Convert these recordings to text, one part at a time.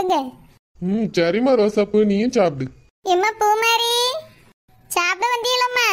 சாப்பிடுங்க ம் சரிம்மா ரோசாப்பூ நீயும் சாப்பிடு எம்மா பூமாரி சாப்பிட வந்தீங்களம்மா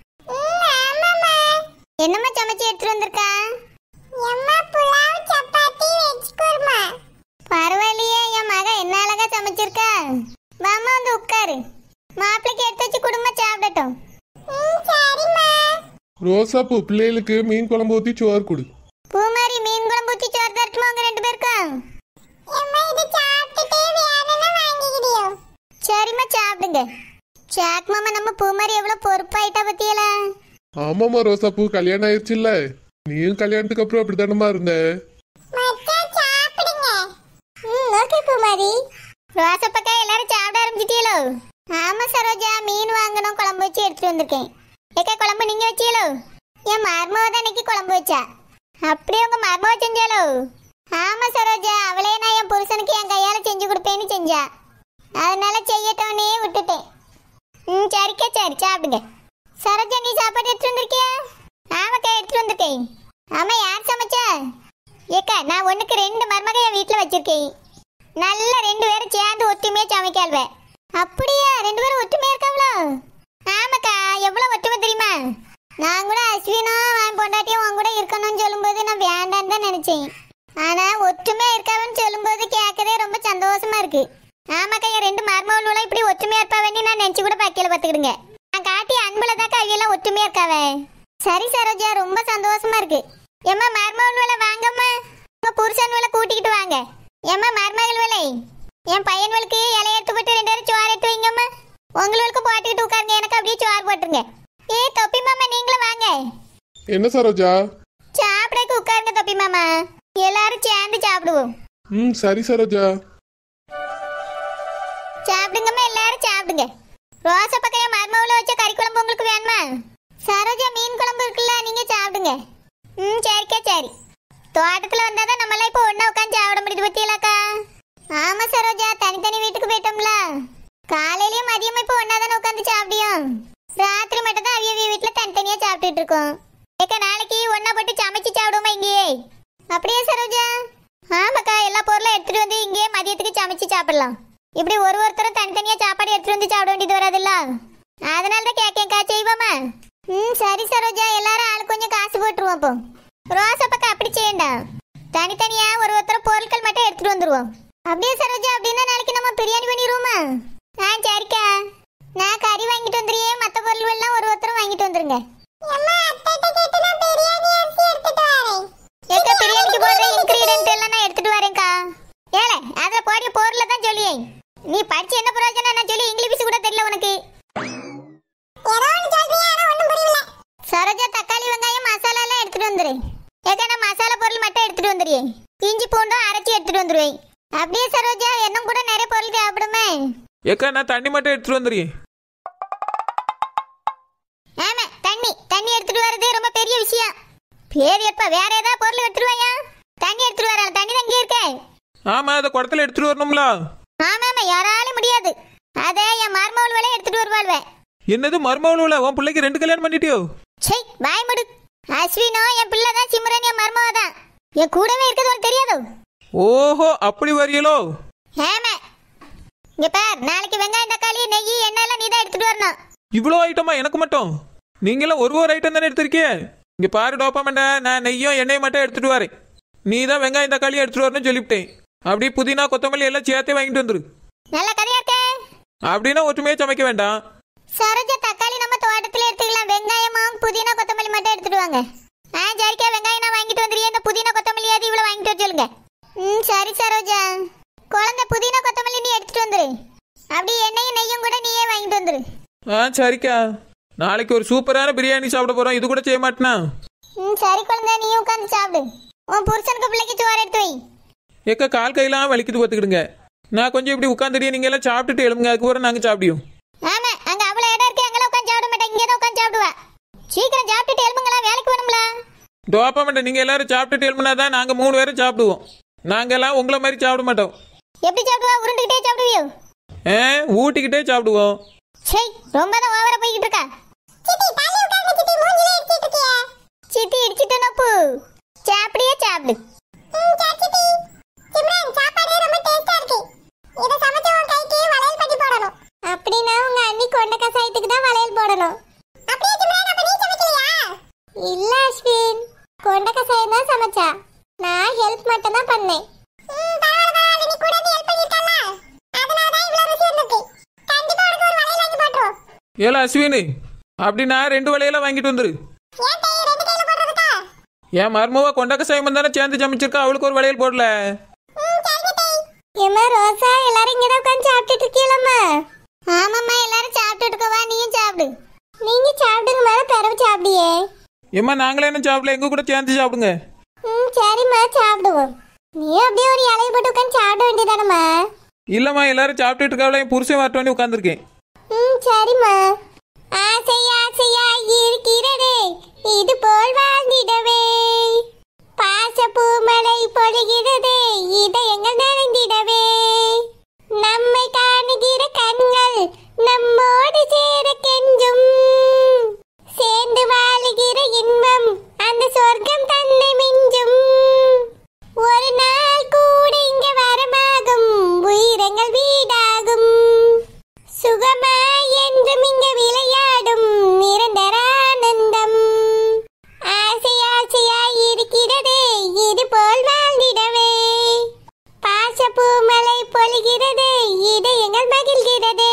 என்னம்மா சமைச்சு எடுத்துட்டு வந்திருக்கா எம்மா புலாவ் சப்பாத்தி வெஜ் குருமா பரவாயில்லையே என் மக என்ன அழகா சமைச்சிருக்கா வாமா வந்து உட்காரு மாப்பிளைக்கு எடுத்து வச்சு குடும்ப சாப்பிடட்டும் சரிம்மா ரோசாப்பூ பிள்ளைகளுக்கு மீன் குழம்பு ஊற்றி சோறு கொடு பூமாரி மீன் குழம்பு ஊத்தி சோறு தரட்டுமா உங்க ரெண்டு பேருக்கும் அம்மா இது சாப்பிட்டுட்டே வேணும்னா வாங்கிக்கிறியோ சரிம்மா சாப்பிடுங்க சாக் மாமா நம்ம பூமாரி எவ்வளவு பொறுப்பாயிட்டா பத்தியலா ஆமாம்மா ரோசாப்பூ கல்யாணம் ஆயிடுச்சுல்ல நீயும் கல்யாணத்துக்கு அப்புறம் அப்படித்தானம்மா இருந்த மச்சான் சாப்பிடுங்க ம் ஓகே பூமாரி ரோசப்பக்கா எல்லாரும் சாப்பிட ஆரம்பிச்சிட்டீங்களோ ஆமா சரோஜா மீன் வாங்கணும் குழம்பு வச்சு எடுத்துட்டு வந்திருக்கேன் ஏக்கா குழம்பு நீங்க வச்சீங்களோ என் மருமவ தான் இன்னைக்கு குழம்பு வச்சா அப்படியே உங்க மருமவ செஞ்சாலோ ஆமா சரோஜா அவளே நான் என் புருஷனுக்கு என் கையால செஞ்சு கொடுப்பேன்னு செஞ்சா அதனால செய்யட்டோன்னே விட்டுட்டேன் ம் சரிக்கா சரி சாப்பிடுங்க சரோஜா நீ சாப்பாடு எடுத்துட்டு வந்திருக்கியா ஆமாக்கா எடுத்துட்டு வந்திருக்கேன் ஆமா யார் சமைச்சா ஏக்கா நான் ஒண்ணுக்கு ரெண்டு மருமக என் வீட்டுல வச்சிருக்கேன் நல்ல ரெண்டு பேரும் சேர்ந்து ஒத்துமையா சமைக்காள்வ அப்படியா ரெண்டு பேரும் ஒத்துமையா இருக்காங்களோ ஆமாக்கா எவ்வளவு ஒத்துமை தெரியுமா நான் கூட அஸ்வினும் அவன் பொண்டாட்டியும் உன் கூட இருக்கணும்னு சொல்லும்போது நான் வேண்டான்னு தான் நினைச்சேன் ஆனா ஒத்துமையா இருக்காவன்னு சொல்லும்போது கேட்கறதே ரொம்ப சந்தோஷமா இருக்கு ஆமாக்கா என் ரெண்டு மருமகளும் இப்படி ஒத்துமையா இருப்பாவன்னு நான் நினைச்சு கூட பாக்கியில பாத்துக்கிடுங்க நான் காட்டிய அன்புல தான் கையெல்லாம் ஒத்துமையா இருக்காவே சரி சரோஜா ரொம்ப சந்தோஷமா இருக்கு ஏம்மா மருமகள் வேலை வாங்கம்மா உங்க புருஷன் வேலை கூட்டிக்கிட்டு வாங்க ஏம்மா மருமகள் வேலை என் பையன்களுக்கு இலைய எடுத்து போட்டு ரெண்டு பேரும் சோறு எடுத்து வைங்கம்மா உங்களுக்கு போட்டுக்கிட்டு உட்காருங்க எனக்கு அப்படியே சோறு போட்டுருங்க ஏ தொப்பி மாமா நீங்களும் வாங்க என்ன சரோஜா சாப்பிடக்கு உட்காருங்க தொப்பி மாமா எல்லாரும் சேர்ந்து சாப்பிடுவோம் ம் சரி சரோஜா சாப்பிடுங்கம்மா எல்லாரும் சாப்பிடுங்க ரோச பக்கம் என் மருமவுல வச்ச கறி குழம்பு உங்களுக்கு வேணுமா சரோஜா மீன் குழம்பு இருக்குல்ல நீங்க சாப்பிடுங்க ம் சரிக்கா சரி தோட்டத்துல வந்தாதான் நம்மளாம் இப்போ ஒண்ணா உட்காந்து சாப்பிட முடியுது பத்தியலாக்கா ஆமா சரோஜா தனித்தனி வீட்டுக்கு போயிட்டோம்ல காலையிலயும் மதியமும் இப்போ ஒண்ணா தானே உட்காந்து சாப்பிடியும் ராத்திரி மட்டும் தான் அவிய அவிய வீட்டுல தனித்தனியா சாப்பிட்டுட்டு இருக்கோம் ஏக்கா நாளைக்கு ஒண்ணா போட்டு சமைச்சு சாப்பிடுவோமா இங்கேயே அப்படியே சரோஜா ஆமாக்கா எல்லா பொருளும் எடுத்துட்டு வந்து இங்கேயே மதியத்துக்கு சமைச்சு சாப்பிடலாம் இப்படி ஒரு ஒருத்தரும் தனித்தனியா சாப்பாடு எடுத்துட்டு வந்து சாப்பிட வேண்டியது வராதுல்ல அதனால தான் கேட்கேன்க்கா செய்வோமா ம் சரி சரோஜா எல்லாரும் ஆளு கொஞ்சம் காசு போட்டுருவோம் அப்போ ரோசா பக்கம் அப்படி செய்யண்டா தனித்தனியா ஒரு ஒருத்தர் பொருட்கள் மட்டும் எடுத்துட்டு வந்துருவோம் அப்படியே சரோஜா அப்படின்னா நாளைக்கு நம்ம பிரியாணி பண்ணிடுவோமா ஆ சரிக்கா நான் கறி வாங்கிட்டு வந்துடுறேன் மற்ற பொருள் எல்லாம் ஒரு ஒருத்தரும் வாங்கிட்டு வந்துருங்க ஏக்கா பிரியாணிக்கு போடுற இன்கிரீடியன்ட் எல்லாம் நான் எடுத்துட்டு வரேன்க்கா ஏல அதுல போடிய பொருளை தான் சொல்லியே நீ படிச்சு என்ன பிரயோஜனம் நான் சொல்லி இங்கிலீஷ் கூட தெரியல உனக்கு சரோஜா தக்காளி வெங்காயம் மசாலா எல்லாம் எடுத்துட்டு வந்துரு ஏக்கா நான் மசாலா பொருள் மட்டும் எடுத்துட்டு வந்துடுறேன் இஞ்சி பூண்டும் அரைச்சி எடுத்துட்டு வந்துருவேன் அப்படியே சரோஜா இன்னும் கூட நிறைய பொருள் தேவைப்படுமே ஏக்கா நான் தண்ணி மட்டும் எடுத்துட்டு வந்துடுறேன் ஆமா தண்ணி தண்ணி எடுத்துட்டு வர்றது ரொம்ப பெரிய விஷயம் பேர் எப்ப வேற ஏதாவது பொருள் எடுத்துட்டு வாயா தண்ணி எடுத்துட்டு வர தண்ணி தான் இங்கே இருக்கே ஆமா அதை குடத்துல எடுத்துட்டு வரணும்ல ஆமாமா யாராலும் முடியாது அதே என் மருமகள் வேலை எடுத்துட்டு வருவாள்வே என்னது மருமகளூல உன் பிள்ளைக்கு ரெண்டு கல்யாணம் பண்ணிட்டியோ சை வாய் முடு அஸ்வினோ என் பிள்ளை தான் சிம்ரன் என் மருமக தான் என் கூடவே இருக்கிறது உனக்கு தெரியாதோ ஓஹோ அப்படி வரியலோ ஆமா இங்க பார் நாளைக்கு வெங்காயம் தக்காளி நெய் எண்ணெய் எல்லாம் நீ தான் எடுத்துட்டு வரணும் இவ்வளோ ஐட்டமா எனக்கு மட்டும் நீங்களும் ஒரு ஒரு ஐட்டம் தானே எடுத்திருக்கிய இங்க பாரு டோப்பாமண்ட நான் நெய்யும் எண்ணெயும் மட்டும் எடுத்துட்டு வரேன் நீ தான் வெங்காயம் தக்காளி எடுத்துட்டு வரணும்னு சொல்லிவிட்டேன் அப்படி புதினா கொத்தமல்லி எல்லாம் சேர்த்தே வாங்கிட்டு வந்துரு நல்ல கதையா இருக்கே அப்படின்னா ஒற்றுமையா சமைக்க வேண்டாம் சரோஜா தக்காளி நம்ம தோட்டத்துல எடுத்துக்கலாம் வெங்காயமும் புதினா கொத்தமல்லி மட்டும் எடுத்துட்டு வாங்க ஆ சரிக்கா வெங்காயம் நான் வாங்கிட்டு வந்துடுறேன் இந்த புதினா கொத்தமல்லி அது இவ்வளவு வாங்கிட்டு வர சொல்லுங்க ம் சரி சரோஜா குழந்தை புதினா கொத்தமல்லி நீ எடுத்துட்டு வந்துரு அப்படி எண்ணெயும் நெய்யும் கூட நீயே வாங்கிட்டு வந்துரு ஆ சரிக்கா நாளைக்கு ஒரு சூப்பரான பிரியாணி சாப்பிட போறோம் இது கூட செய்ய மாட்டேனா ம் சரி குழந்தை நீ உட்காந்து சாப்பிடு உன் புருஷனுக்கு பிள்ளைக்கு சோறு எடுத்து வை ஏக்கா கால் கையெல்லாம் வலிக்குது பார்த்துக்கிடுங்க நான் கொஞ்சம் இப்படி உட்காந்துட்டு நீங்க எல்லாம் சாப்பிட்டுட்டு எழுங்க அதுக்கப்புறம் நாங்கள் சாப்பிடியோம் ஆமா அங்க அவ்வளவு இடம் இருக்கு அங்கெல்லாம் உட்காந்து சாப்பிட மாட்டேன் இங்கே தான் உட்காந்து சாப்பிடுவா சீக்கிரம் சாப்பிட்டுட்டு எழுப்புங்களா வேலைக்கு வேணும்ல டோப்பா மாட்டேன் நீங்கள் எல்லாரும் சாப்பிட்டுட்டு எழுப்புனா தான் நாங்கள் மூணு பேரும் சாப்பிடுவோம் நாங்கள் எல்லாம் உங்களை மாதிரி சாப்பிட மாட்டோம் எப்படி சாப்பிடுவா உருண்டுகிட்டே சாப்பிடுவியோ ஏ ஊட்டிக்கிட்டே சாப்பிடுவோம் சே ரொம்ப தான் ஓவரா போய்கிட்டு இருக்கா சித்தி இடிச்சிட்டு நப்பு சாப்பிடியே சாப்பிடு கசாயம் தான் சமைச்சா நான் ஹெல்ப் மட்டும் தான் பண்ணேன் ஏல அஸ்வினி அப்படின்னா ரெண்டு வளையல வாங்கிட்டு வந்துரு என் மருமவா கொண்டக்க சைமன் தானே சேர்ந்து சமைச்சிருக்கா அவளுக்கு ஒரு வளையல் போடல ஏம்மா ரோசா எல்லாரும் இங்க தான் உட்கார்ந்து சாப்பிட்டுட்டு இருக்கீங்களம்மா ஆமாம்மா எல்லாரும் சாப்பிட்டுட்டு இருக்கவா நீயும் சாப்பிடு நீங்க சாப்பிடுங்க மேல பிறவு சாப்பிடியே ஏம்மா நாங்களே என்ன சாப்பிடல எங்க கூட சேர்ந்து சாப்பிடுங்க ம் சரிம்மா சாப்பிடுவோம் நீ அப்படியே ஒரு இலையை போட்டு உட்காந்து சாப்பிட வேண்டியதானம்மா இல்லம்மா எல்லாரும் சாப்பிட்டுட்டு இருக்காவளே என் புருஷன் வரட்டோன்னு உட்காந்துருக்கேன் ம் சரிம்மா ஆசை ஆசையா இருக்கிறதே இது போல் வாழ்ந்திடவே பாச பூமழை பொழிகிறதே இதயங்கள் நனைந்திடவே நம்மை காணுகிற கண்கள் நம்மோடு சேர கெஞ்சும் சேர்ந்து வாழுகிற இன்பம் அந்த சொர்க்கம் தன்னை மிஞ்சும் ஒரு நாள் கூட இங்க வரமாகும் உயிரங்கள் வீடாகும் சுகமாய் என்றும் இங்க விளையாடும் நிரந்தர ஆனந்தம் ஆசை ஆசையாய் இருக்கிறதே இது போல் வாழ்ந்திடவே பாச பூமலை பொழிகிறதே இதயங்கள் மகிழ்கிறதே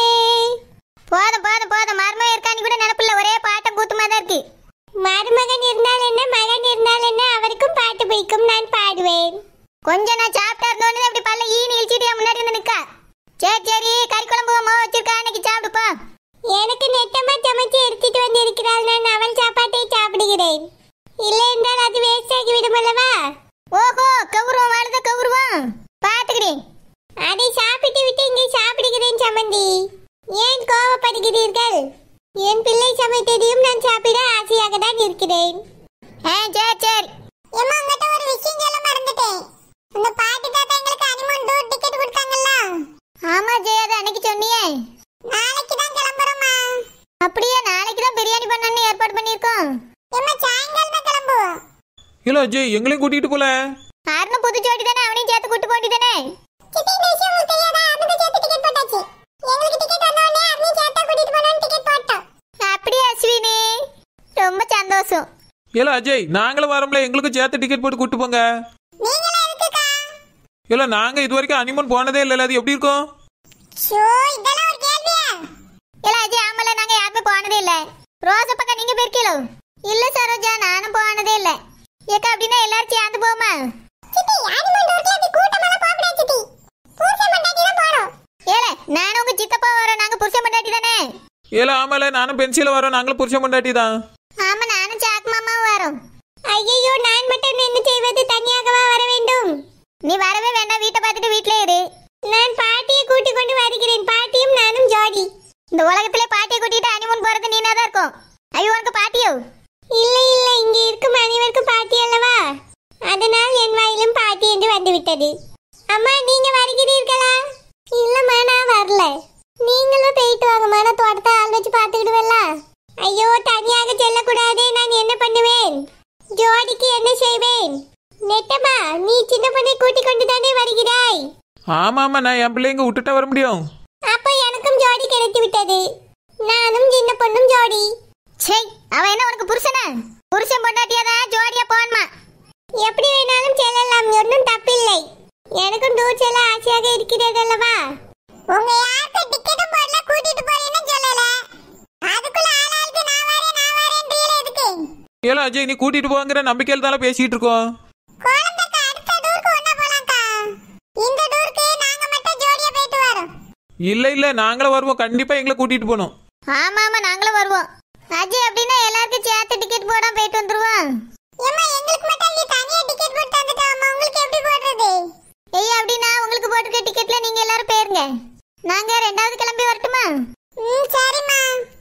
போதும் போதும் போதும் மருமகன் இருக்கான்னு கூட நினப்பில்ல ஒரே பாட்டம் கூத்துமா தான் இருக்கு மருமகன் இருந்தால் என்ன மகன் இருந்தால் என்ன அவருக்கும் பாட்டு பிடிக்கும் நான் பாடுவேன் கொஞ்சம் நான் சாப்பிட்டா இருந்தோன்னு அப்படி பல்ல ஈ நிகழ்ச்சிட்டு என் முன்னாடி வந்து நிக்கா சரி சரி கறி குழம்பு மோ வச்சிருக்கா அன்னைக்கு சாப்பிடுப்பா எனக்கு நெட்டமா சமைச்சு எடுத்துட்டு வந்து இருக்கிறாள் நான் அவள் சாப்பாட்டை சாப்பிடுகிறேன் இல்லை என்றால் அது வேஸ்ட் ஆகி விடும் அல்லவா ஓஹோ கௌரவம் வாழ்ந்த கௌரவம் பாத்துக்கிறேன் அதை சாப்பிட்டு விட்டு இங்கே சாப்பிடுகிறேன் சமந்தி ஏன் கோவப்படுகிறீர்கள் என் பிள்ளை சமைத்ததையும் நான் சாப்பிட ஆசையாக தான் இருக்கிறேன் ஆ சரி சரி ஏமா உங்ககிட்ட ஒரு விஷயம் சொல்ல மறந்துட்டேன் அந்த பாட்டி தாத்தா எங்களுக்கு அனிமன் டூர் டிக்கெட் கொடுத்தாங்கல்ல ஆமா ஜெயது அன்னைக்கு சொன்னியே நாளைக்கு தான் கிளம்புறோமா அப்படியே நாளைக்கு தான் பிரியாணி பண்ணணும்னு ஏற்பாடு பண்ணியிருக்கோம் ஏமா சாயங்காலம் தான் கிளம்புவோம் இல்ல அஜய் எங்களையும் கூட்டிட்டு போல ஆறுனு புது ஜோடி தானே அவனையும் சேர்த்து கூட்டு போண்டி தானே சித்தி இந்த விஷயம் உங்களுக்கு தெரியாதா அவனுக்கு சேர்த்து டிக்கெட் போட்டாச்சு எங்களுக்கு டிக்கெட் வந்த உடனே அவனையும் சேர்த்தா கூட்டிட்டு போறோம்னு டிக்கெட் போட்டோம் அப்படியே அஸ்வினி ரொம்ப சந்தோஷம் இல்ல அஜய் நாங்களும் வரோம்ல எங்களுக்கும் சேர்த்து டிக்கெட் போட்டு கூட்டு போங்க நீங்களே எதுக்குக்கா இல்ல நாங்க இது வரைக்கும் அனிமன் போனதே இல்ல அது எப்படி இருக்கும் ஷோ இதெல்லாம் ஒரு கேள்வியா இல்ல அஜய் ஆமல நாங்க யாருமே போனதே இல்ல ரோச பக்கம் நீங்க போயிருக்கீங்களோ இல்ல சரோஜா நானும் போனதே இல்ல ஏக்கா அப்படின்னா எல்லாரும் சேர்ந்து போமா சித்தி அனிமன் டூர்ல அப்படி கூட்டமெல்லாம் போக முடியாது சித்தி புருஷன் மண்டாட்டி தான் போறோம் ஏல நானும் உங்க சித்தப்பா வரோம் நாங்க புருஷன் மண்டாட்டி தானே ஏல ஆமால நானும் பென்சில் வரோம் நாங்களும் புருஷன் பொண்டாட்டி தான் ஆமா நானும் சாக் மாமாவும் வரோம் ஐயோ நான் மட்டும் என்ன செய்வது தனியாகவா வர வேண்டும் நீ வரவே வேண்டாம் வீட்டை பார்த்துட்டு வீட்லயே இரு நான் பாட்டியை கூட்டி கொண்டு வருகிறேன் பாட்டியும் நானும் ஜோடி இந்த உலகத்திலே பாட்டியை கூட்டிட்டு அனிமன் போறது நீனா தான் இருக்கும் ஐயோ உனக்கு பாட்டியோ இல்ல இல்ல இங்க இருக்கும் அனைவருக்கும் பாட்டி அல்லவா அதனால் என் வாயிலும் பாட்டி என்று வந்துவிட்டது அம்மா நீங்க வருகிறீர்களா இல்லம்மா நான் வரல நீங்களும் போயிட்டு வாங்கம்மா நான் தோட்டத்தை ஆள் வச்சு பார்த்துக்கிடுவேல்ல ஐயோ தனியாக செல்லக்கூடாதே நான் என்ன பண்ணுவேன் ஜோடிக்கு என்ன செய்வேன் நெட்டமா நீ சின்ன பொண்ணை கூட்டிக் கொண்டு தானே வருகிறாய் ஆமா ஆமா நான் என் பிள்ளைங்க விட்டுட்டா வர முடியும் அப்ப எனக்கும் ஜோடி கிடைத்து விட்டது நானும் சின்ன பொண்ணும் ஜோடி சே அவ என்ன உனக்கு புருஷனா புருஷன் பொண்டாட்டியாதான் ஜோடியா போன்மா எப்படி வேணாலும் செல்லலாம் ஒன்றும் தப்பில்லை எனக்கும் டூர் செல்ல ஆசையாக இருக்கிறது அல்லவா உங்க யாருக்கு டிக்கெட்டும் போடல கூட்டிட்டு போறேன்னு சொல்லல அதுக்குள்ள ஆளாளுக்கு நான் வரேன் நான் வரேன் எதுக்கு ஏல அஜய் நீ கூட்டிட்டு போங்கிற நம்பிக்கையில தானே பேசிட்டு இருக்கோம் குழந்தைக்கு அடுத்த டூருக்கு ஒண்ணா போலாம்க்கா இந்த டூருக்கு நாங்க மட்டும் ஜோடியா போயிட்டு வரோம் இல்ல இல்ல நாங்களும் வருவோம் கண்டிப்பா எங்களை கூட்டிட்டு போகணும் ஆமா ஆமா நாங்களும் வருவோம் அஜய் அப்படின்னா எல்லாருக்கும் சேர்த்து டிக்கெட் போட போயிட்டு வந்துருவோம் ஏமா எங்களுக்கு மட்டும் இங்க தனியா டிக்கெட் போட்டு தந்துட்டாமா உங்களுக்கு எப்படி போடுறது ஏய் அப்படின்னா உங்களுக்கு போட்டுக்க டிக்கெட்ல நீங்க எல்லாரும் போயிருங்க நாங்க ரெண்டாவது கிளம்பி வரட்டுமா ம் சரிம்மா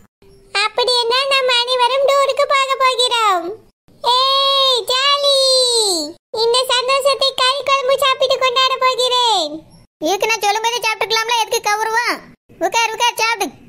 அப்படி என்ன நம்ம அனைவரும் டூருக்கு போக போகிறோம் ஏய் ஜாலி இந்த சந்தோஷத்தை கறி குழம்பு சாப்பிட்டு கொண்டாட போகிறேன் இதுக்கு நான் சொல்லும்போது சாப்பிட்டுக்கலாம்ல எதுக்கு கவுருவோம் உட்கார் உட்கார் சாப்பிடு